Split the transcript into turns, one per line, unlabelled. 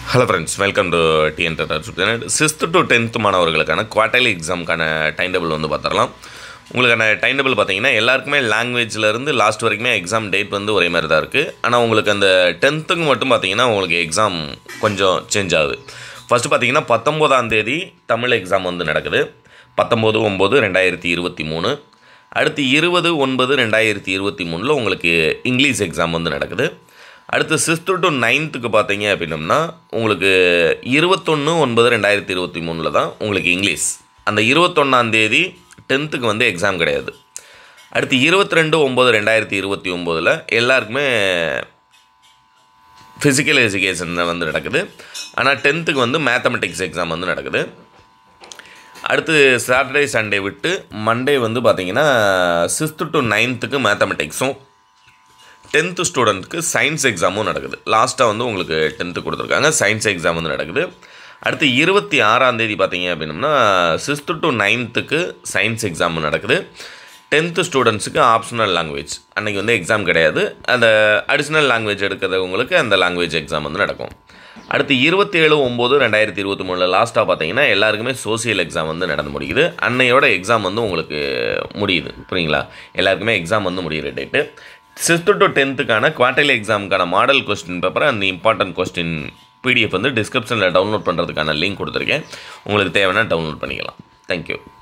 hello friends welcome to TN tutor sixth to tenth மாணவர்களுக்கான quarterly எக்ஸாமுக்கான time table வந்து பார்த்துடலாம் உங்களுக்கான டைம் டேபிள் பார்த்தீங்கன்னா எல்லாருக்குமே லாங்குவேஜ்லேருந்து லாஸ்ட் வரைக்குமே எக்ஸாம் டேட் வந்து ஒரே மாதிரி தான் இருக்குது ஆனால் உங்களுக்கு அந்த டென்த்துக்கு மட்டும் பார்த்தீங்கன்னா உங்களுக்கு எக்ஸாம் கொஞ்சம் சேஞ்ச் ஆகுது ஃபஸ்ட்டு பார்த்தீங்கன்னா பத்தொம்போதாம் தேதி தமிழ் எக்ஸாம் வந்து நடக்குது பத்தொம்போது ஒம்பது ரெண்டாயிரத்தி இருபத்தி மூணு அடுத்து இருபது ஒன்பது ரெண்டாயிரத்தி இருபத்தி மூணில் உங்களுக்கு இங்கிலீஷ் எக்ஸாம் வந்து நடக்குது அடுத்து சிக்ஸ்த்து டு நைன்த்துக்கு பார்த்தீங்க அப்படின்னம்னா உங்களுக்கு இருபத்தொன்று ஒன்பது ரெண்டாயிரத்தி இருபத்தி மூணில் தான் உங்களுக்கு இங்கிலீஷ் அந்த இருபத்தொன்னாந்தேதி டென்த்துக்கு வந்து எக்ஸாம் கிடையாது அடுத்து இருபத்தி ரெண்டு ஒம்பது ரெண்டாயிரத்தி இருபத்தி ஒம்போதில் எல்லாருக்குமே ஃபிசிக்கல் எஜுகேஷன் வந்து நடக்குது ஆனால் டென்த்துக்கு வந்து மேத்தமெட்டிக்ஸ் எக்ஸாம் வந்து நடக்குது அடுத்து சாட்டர்டே சண்டே விட்டு மண்டே வந்து பார்த்தீங்கன்னா சிக்ஸ்த்து டு நைன்த்துக்கு மேத்தமெட்டிக்ஸும் டென்த்து ஸ்டூடெண்ட்க்கு சயின்ஸ் எக்ஸாமும் நடக்குது லாஸ்ட்டாக வந்து உங்களுக்கு டென்த்து கொடுத்துருக்காங்க சயின்ஸ் எக்ஸாம் வந்து நடக்குது அடுத்து இருபத்தி ஆறாம் தேதி பார்த்தீங்க அப்படின்னம்னா சிக்ஸ்த்து டு நைன்த்துக்கு சயின்ஸ் எக்ஸாம் நடக்குது டென்த்து ஸ்டூடெண்ட்ஸுக்கு ஆப்ஷனல் லாங்குவேஜ் அன்றைக்கி வந்து எக்ஸாம் கிடையாது அந்த அடிஷ்னல் லாங்குவேஜ் எடுக்கிறவங்களுக்கு அந்த லாங்குவேஜ் எக்ஸாம் வந்து நடக்கும் அடுத்து இருபத்தேழு ஒம்பது ரெண்டாயிரத்தி இருபத்தி மூணில் லாஸ்ட்டாக பார்த்தீங்கன்னா எல்லாருக்குமே சோசியல் எக்ஸாம் வந்து நடந்து முடியுது அன்னையோட எக்ஸாம் வந்து உங்களுக்கு முடியுது புரியுங்களா எல்லாருக்குமே எக்ஸாம் வந்து முடிகிற டேட்டு சிக்ஸ்த்து டு டென்த்துக்கான குவார்டர்லி எக்ஸாமுக்கான மாடல் கொஸ்டின் பேப்பர் அந்த இம்பார்ட்டன்ட் கொஸ்டின் பிடிஎஃப் வந்து டிஸ்கிரிப்ஷனில் டவுன்லோட் பண்ணுறதுக்கான லிங்க் கொடுத்துருக்கேன் உங்களுக்கு தேவைன்னா டவுன்லோட் பண்ணிக்கலாம் தேங்க்யூ